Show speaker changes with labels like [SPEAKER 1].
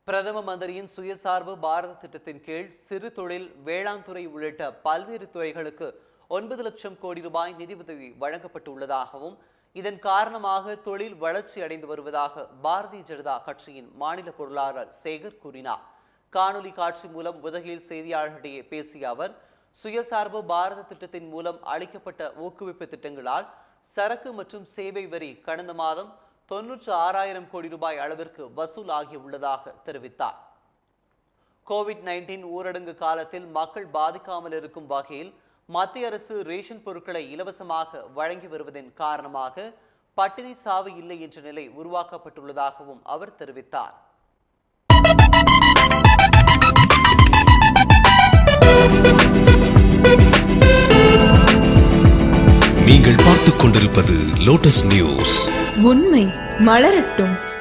[SPEAKER 1] பிரதம மந்திரியின் சுயசார்பு பாரத திட்டத்தின் கீழ் சிறு தொழில் வேளாண் துறை உள்ளிட்ட பல்வேறு துறைகளுக்கு ஒன்பது லட்சம் கோடி ரூபாய் நிதியுதவி வழங்கப்பட்டுள்ளதாகவும் இதன் காரணமாக தொழில் வளர்ச்சி அடைந்து வருவதாக பாரதிய ஜனதா கட்சியின் மாநில பொருளாளர் சேகர் கூறினார் காணொலி காட்சி மூலம் உதகையில் செய்தியாளர்களிடையே பேசிய அவர் சுயசார்பு பாரத திட்டத்தின் மூலம் அளிக்கப்பட்ட ஊக்குவிப்பு திட்டங்களால் சரக்கு மற்றும் சேவை வரி கடந்த மாதம் தொன்னூற்று ஆறாயிரம் கோடி ரூபாய் அளவிற்கு வசூலாகி உள்ளதாக தெரிவித்தார் கோவிட் நைன்டீன் ஊரடங்கு காலத்தில் மக்கள் பாதிக்காமல் இருக்கும் வகையில் மத்திய அரசு ரேஷன் பொருட்களை இலவசமாக வழங்கி வருவதன் காரணமாக பட்டினி சாவு இல்லை என்ற நிலை உருவாக்கப்பட்டுள்ளதாகவும் அவர் தெரிவித்தார்
[SPEAKER 2] நீங்கள் பார்த்துக் கொண்டிருப்பது லோட்டஸ் நியூஸ்
[SPEAKER 3] உண்மை மலரட்டும்